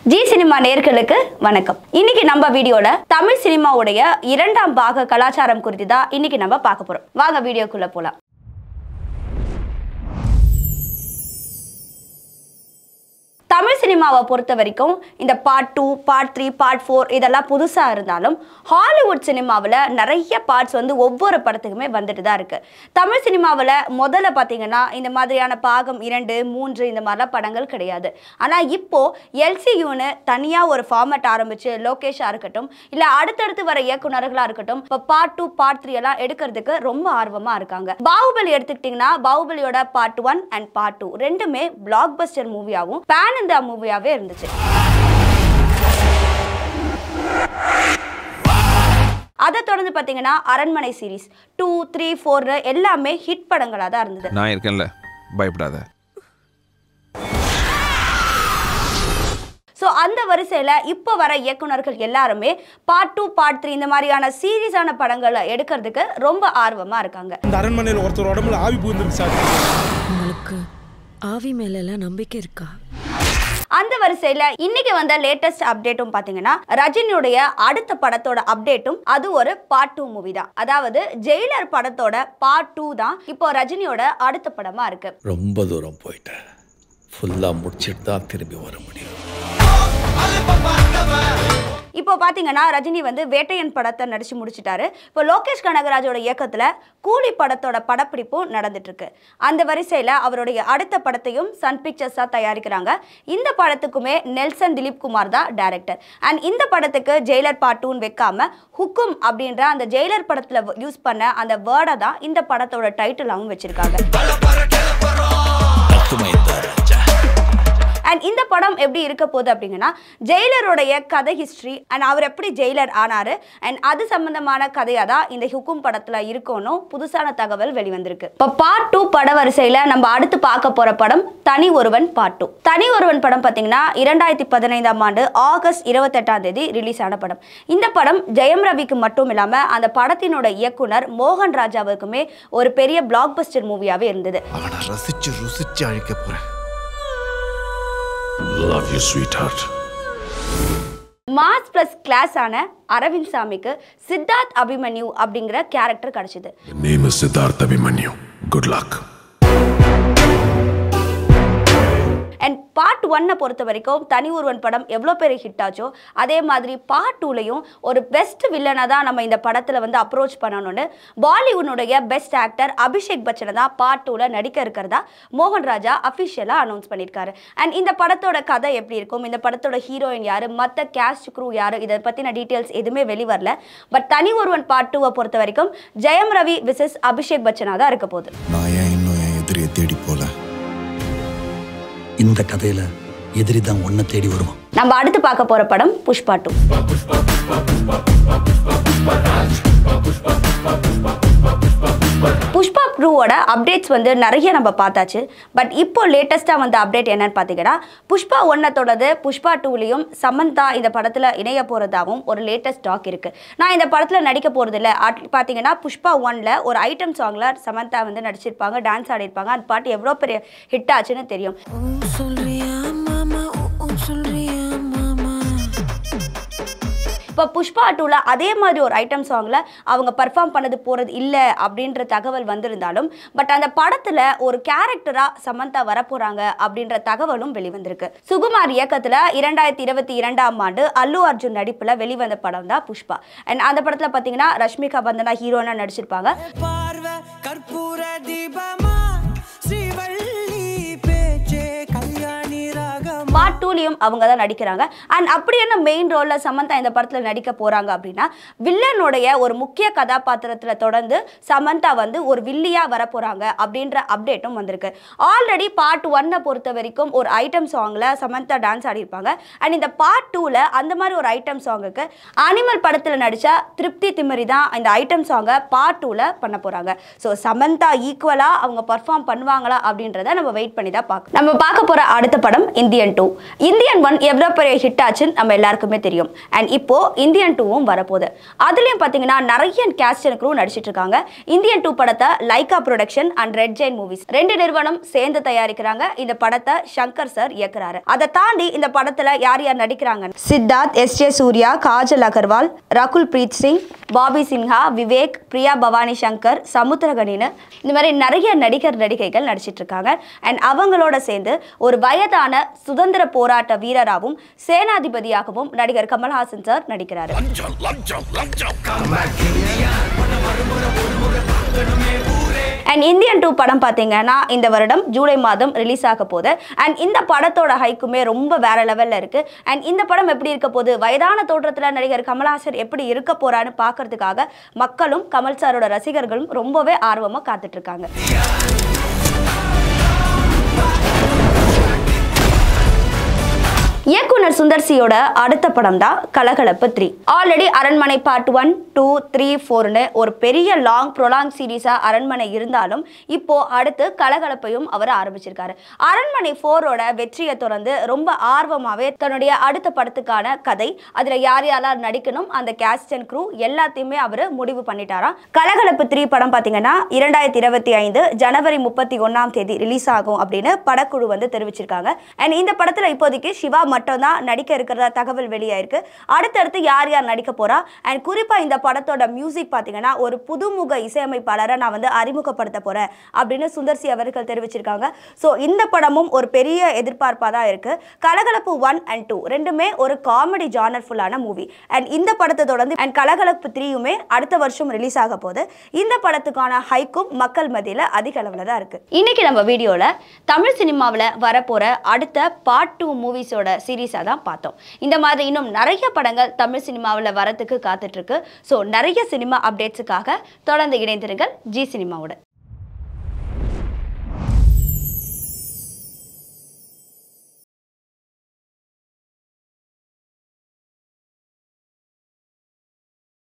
G cinema நேர்களுக்கு வணக்கம் இன்னைக்கு நம்ம வீடியோல தமிழ் சினிமாவுடைய இரண்டாம் பாக கலாச்சாரம் குறித்து தான் இன்னைக்கு நம்ம பார்க்க போறோம் வாங்க வீடியோக்குள்ள போலாம் தமிழ் சினிமாவை பொறுத்த வரைக்கும் இந்த part two part three part four இதெல்லாம் புதுசாக இருந்தாலும் ஹாலிவுட் சினிமாவில் நிறைய பார்ட்ஸ் வந்து ஒவ்வொரு படத்துக்குமே வந்துட்டு தான் இருக்கு தமிழ் சினிமாவில் முதல்ல பார்த்தீங்கன்னா இந்த மாதிரியான பாகம் இரண்டு மூன்று இந்த மாதிரிலாம் படங்கள் கிடையாது ஆனால் இப்போ எல்சியூன்னு தனியாக ஒரு ஃபார்மேட் ஆரம்பிச்சு லோகேஷாக இருக்கட்டும் இல்லை அடுத்தடுத்து வர இயக்குனர்களாக இருக்கட்டும் இப்போ பார்ட் டூ பார்ட் த்ரீ எல்லாம் எடுக்கிறதுக்கு ரொம்ப ஆர்வமாக இருக்காங்க பாகுபலி எடுத்துக்கிட்டிங்கன்னா பாகுபலியோட part one and part two ரெண்டுமே பிளாக் பஸ்டர் மூவியாகவும் பேன் இந்தியா மூவியாகவே இருந்துச்சு அதை தொடர்ந்து பார்த்தீங்கன்னா Aranmanai series two three four எல்லாமே ஹிட் படங்களாக தான் இருந்தது நான் இருக்கேன்ல பயப்படாத ஸோ அந்த வரிசையில் இப்போ வர இயக்குனர்கள் எல்லாருமே பார்ட் டூ பார்ட் த்ரீ இந்த மாதிரியான சீரியஸான படங்களை எடுக்கிறதுக்கு ரொம்ப ஆர்வமாக இருக்காங்க இந்த அரண்மனையில் ஒருத்தர் உடம்புல ஆவி பூந்துருக்கு சார் உங்களுக்கு ஆவி மேலெல்லாம் நம்பிக்கை இருக்கா அந்த வரிசையில் இன்னைக்கு வந்த லேட்டஸ்ட் அப்டேட்டும் பார்த்தீங்கன்னா ரஜினியுடைய அடுத்த படத்தோட அப்டேட்டும் அது ஒரு பார்ட் டூ மூவி தான் அதாவது ஜெயிலர் படத்தோட பார்ட் டூ தான் இப்போ ரஜினியோட அடுத்த படமா இருக்கு ரொம்ப தூரம் போயிட்டேன் ஃபுல்லாக முடிச்சிட்டு தான் திரும்பி வர முடியும் இப்போ பார்த்தீங்கன்னா ரஜினி வந்து வேட்டையன் படத்தை நடிச்சு முடிச்சிட்டாரு இப்போ லோகேஷ் கனகராஜோட இயக்கத்தில் கூலி படத்தோட படப்பிடிப்பும் நடந்துட்டு இருக்கு அந்த வரிசையில் அவருடைய அடுத்த படத்தையும் சன் பிக்சர்ஸ் தான் தயாரிக்கிறாங்க இந்த படத்துக்குமே நெல்சன் திலீப் குமார் தான் டைரக்டர் அண்ட் இந்த படத்துக்கு ஜெயிலர் பார்ட் டூன்னு வைக்காம ஹுக்கும் அப்படின்ற அந்த ஜெயிலர் படத்தில் யூஸ் பண்ண அந்த வேர்டை தான் இந்த படத்தோட டைட்டிலாகவும் வச்சிருக்காங்க அண்ட் இந்த படம் எப்படி இருக்க போகுது அப்படிங்கன்னா ஜெயிலருடைய கதை ஹிஸ்ட்ரி அண்ட் அவர் எப்படி ஜெயிலர் ஆனாரு அண்ட் அது சம்பந்தமான கதையாக தான் இந்த ஹுக்கும் படத்தில் இருக்கணும் புதுசான தகவல் வெளிவந்திருக்கு இப்போ பார்ட் டூ பட வரிசையில் நம்ம அடுத்து பார்க்க போகிற படம் தனி ஒருவன் பார்ட் டூ தனி ஒருவன் படம் பார்த்தீங்கன்னா இரண்டாயிரத்தி பதினைந்தாம் ஆண்டு ஆகஸ்ட் இருபத்தெட்டாம் தேதி ரிலீஸ் ஆன படம் இந்த படம் ஜெயம் ரவிக்கு மட்டும் இல்லாமல் அந்த படத்தினோட இயக்குனர் மோகன் ராஜாவுக்குமே ஒரு பெரிய பிளாக் பஸ்டர் மூவியாகவே இருந்தது அவனை ரசிச்சு ருசிச்சு அழிக்க போறேன் love you sweetheart mass plus class ஆன அரவிந்த் சாமிக்கு சித்தார்த் அபிமன்யு அப்படிங்கிற கேரக்டர் கிடைச்சது name is Siddharth Abhimanyu good luck and part ஒன்னை பொறுத்த வரைக்கும் தனி ஒருவன் படம் எவ்வளோ பெரிய ஹிட் ஆச்சோ அதே மாதிரி பார்ட் டூலையும் ஒரு பெஸ்ட் வில்லனை தான் நம்ம இந்த படத்தில் வந்து அப்ரோச் பண்ணணும்னு பாலிவுட்னுடைய பெஸ்ட் ஆக்டர் அபிஷேக் பச்சனை தான் பார்ட் டூவில் நடிக்க இருக்கிறதா மோகன் ராஜா அஃபிஷியலாக அனௌன்ஸ் பண்ணியிருக்காரு அண்ட் இந்த படத்தோட கதை எப்படி இருக்கும் இந்த படத்தோட ஹீரோயின் யார் மற்ற கேஸ்ட் க்ரூ யார் இதை பற்றின டீட்டெயில்ஸ் எதுவுமே வெளிவரல பட் தனி ஒருவன் பார்ட் டூவை பொறுத்த வரைக்கும் ஜெயம் ரவி விசஸ் அபிஷேக் பச்சனாக தான் இருக்க போகுது நான் ஏன் இன்னும் என் எதிரியை தேடி போல இந்த கதையில எதிரி தான் ஒன்றை தேடி வருவான் நம்ம அடுத்து பார்க்க போற படம் புஷ்பா டூ புஷ்பா டூவோட அப்டேட்ஸ் வந்து நிறைய நம்ம பார்த்தாச்சு பட் இப்போ லேட்டஸ்ட்டாக வந்த அப்டேட் என்னன்னு பார்த்தீங்கன்னா புஷ்பா ஒன்னை தொடர்ந்து புஷ்பா டூலையும் சமந்தா இந்த படத்தில் இணைய போகிறதாகவும் ஒரு லேட்டஸ்ட் டாக் இருக்கு நான் இந்த படத்தில் நடிக்க போகிறது இல்லை பார்த்தீங்கன்னா புஷ்பா ஒன்ல ஒரு ஐட்டம் சாங்கில் சமந்தா வந்து நடிச்சிருப்பாங்க டான்ஸ் ஆடிருப்பாங்க அந்த பாட்டு எவ்வளோ பெரிய ஹிட் ஆச்சுன்னு தெரியும் ஓ சொல்றியா மாமா ஓ சொல்றியா மாமா இப்போ புஷ்பா டூவில் அதே மாதிரி ஒரு ஐட்டம் சாங்கில் அவங்க பர்ஃபார்ம் பண்ணது போகிறது இல்லை அப்படின்ற தகவல் வந்திருந்தாலும் பட் அந்த படத்தில் ஒரு கேரக்டராக சமந்தா வரப்போகிறாங்க அப்படின்ற தகவலும் வெளிவந்திருக்கு சுகுமார் இயக்கத்தில் இரண்டாயிரத்தி இருபத்தி இரண்டாம் ஆண்டு அல்லு அர்ஜுன் நடிப்பில் வெளிவந்த படம் தான் புஷ்பா அண்ட் அந்த படத்தில் பார்த்தீங்கன்னா ரஷ்மிகா பந்தனா ஹீரோனா நடிச்சிருப்பாங்க பார்வை கற்பூர தீபமா ஸ்ரீவள்ளி பேச்சே கல்யாணி ராகமா பார்ட் டூலையும் அவங்க தான் நடிக்கிறாங்க அண்ட் அப்படி என்ன மெயின் ரோலில் சமந்தா இந்த படத்தில் நடிக்க போகிறாங்க அப்படின்னா வில்லனுடைய ஒரு முக்கிய கதாபாத்திரத்தில் தொடர்ந்து சமந்தா வந்து ஒரு வில்லியாக வர போகிறாங்க அப்படின்ற அப்டேட்டும் வந்திருக்கு ஆல்ரெடி பார்ட் ஒன்னை பொறுத்த வரைக்கும் ஒரு ஐட்டம் சாங்கில் சமந்தா டான்ஸ் ஆடியிருப்பாங்க அண்ட் இந்த பார்ட் டூவில் அந்த மாதிரி ஒரு ஐட்டம் சாங்குக்கு அனிமல் படத்தில் நடித்த திருப்தி திமரி தான் இந்த ஐட்டம் சாங்கை பார்ட் டூவில் பண்ண போகிறாங்க ஸோ சமந்தா ஈக்குவலாக அவங்க பர்ஃபார்ம் பண்ணுவாங்களா அப்படின்றத நம்ம வெயிட் பண்ணி தான் பார்க்கணும் நம்ம பார்க்க போகிற அடுத்த படம் இந்தியன் டூ இந்தியன் ஒன் எவ்வளோ பெரிய ஹிட் ஆச்சுன்னு நம்ம எல்லாருக்குமே தெரியும் அண்ட் இப்போ இந்தியன் டூவும் வரப்போகுது அதுலேயும் பார்த்தீங்கன்னா நிறைய கேஸ்ட் அண்ட் க்ரூ நடிச்சிட்டு இருக்காங்க இந்தியன் டூ படத்தை Lyca production and red giant movies ரெண்டு நிறுவனம் சேர்ந்து தயாரிக்கிறாங்க இந்த படத்தை சங்கர் சார் இயக்குறாரு அதை தாண்டி இந்த படத்துல யார் யார் நடிக்கிறாங்க சித்தார்த் எஸ் ஜே சூர்யா காஜல் அகர்வால் ரகுல் பிரீத் சிங் பாபி சின்ஹா விவேக் பிரியா பவானி சங்கர் சமுத்திரகனின்னு இந்த மாதிரி நிறைய நடிகர் நடிகைகள் நடிச்சிட்டு இருக்காங்க அண்ட் அவங்களோட சேர்ந்து ஒரு வயதான சுதந்திர போராட்ட வீரராகவும் சேனாதிபதியாகவும் நடிகர் கமல்ஹாசன் சார் நடிக்கிறாரு அண்ட் இந்தியன் டூ படம் பார்த்தீங்கன்னா இந்த வருடம் ஜூலை மாதம் ரிலீஸ் ஆக போகுது அண்ட் இந்த படத்தோட ஹைக்குமே ரொம்ப வேற லெவலில் இருக்கு அண்ட் இந்த படம் எப்படி இருக்க போகுது வயதான தோற்றத்தில் நடிகர் கமல்ஹாசன் எப்படி இருக்க போறான்னு பார்க்கறதுக்காக மக்களும் கமல் சாரோட ரசிகர்களும் ரொம்பவே ஆர்வமாக காத்துட்டு இருக்காங்க இயக்குனர் சுந்தர்சியோட அடுத்த படம் தான் Kalakalappu three already Aranmanai part one two three ஃபோர்னு ஒரு பெரிய லாங் ப்ரொலாங் சீரீஸாக அரண்மனை இருந்தாலும் இப்போ அடுத்து கலகலப்பையும் அவர் ஆரம்பிச்சிருக்காரு அரண்மனை ஃபோரோட வெற்றியை தொடர்ந்து ரொம்ப ஆர்வமாகவே தன்னுடைய அடுத்த படத்துக்கான கதை அதில் யார் யாரெல்லாம் நடிக்கணும் அந்த கேஸ்ட் அண்ட் க்ரூ எல்லாத்தையுமே அவர் முடிவு பண்ணிட்டாராம் கலகலப்பு த்ரீ படம் பார்த்தீங்கன்னா இரண்டாயிரத்தி இருபத்தி ஐந்து ஜனவரி முப்பத்தி ஒன்றாம் தேதி ரிலீஸ் ஆகும் அப்படின்னு படக்குழு வந்து தெரிவிச்சிருக்காங்க அண்ட் இந்த படத்தில் இப்போதைக்கு சிவா மட்டும்தான் நடிக்க இருக்கிறதா தகவல் வெளியாயிருக்கு அடுத்தடுத்து யார் யார் நடிக்க போறா அண்ட் குறிப்பாக இந்த படத்தோட மியூசிக் பார்த்தீங்கன்னா ஒரு புதுமுக இசையமைப்பாளரை நான் வந்து அறிமுகப்படுத்த போறேன் அப்படின்னு சுந்தர்சி அவர்கள் தெரிவிச்சிருக்காங்க ஸோ இந்த படமும் ஒரு பெரிய எதிர்பார்ப்பாக தான் இருக்கு கலகலப்பு ஒன் அண்ட் டூ ரெண்டுமே ஒரு காமெடி ஜானர் ஃபுல்லான மூவி அண்ட் இந்த படத்தை தொடர்ந்து அண்ட் கலகலப்பு த்ரீயுமே அடுத்த வருஷம் ரிலீஸ் ஆக போகுது இந்த படத்துக்கான ஹைக்கும் மக்கள் மத்தியில் அதிக அளவில் தான் இருக்கு இன்னைக்கு நம்ம வீடியோவில் தமிழ் சினிமாவில் வரப்போற அடுத்த பார்ட் டூ மூவிஸோட சீரீஸாக தான் பார்த்தோம் இந்த மாதிரி இன்னும் நிறைய படங்கள் தமிழ் சினிமாவில் வரத்துக்கு காத்துட்டு இருக்கு ஸோ நிறைய சினிமா அப்டேட்ஸுக்காக தொடர்ந்து இணைந்திருங்கள் ஜி சினிமாவோட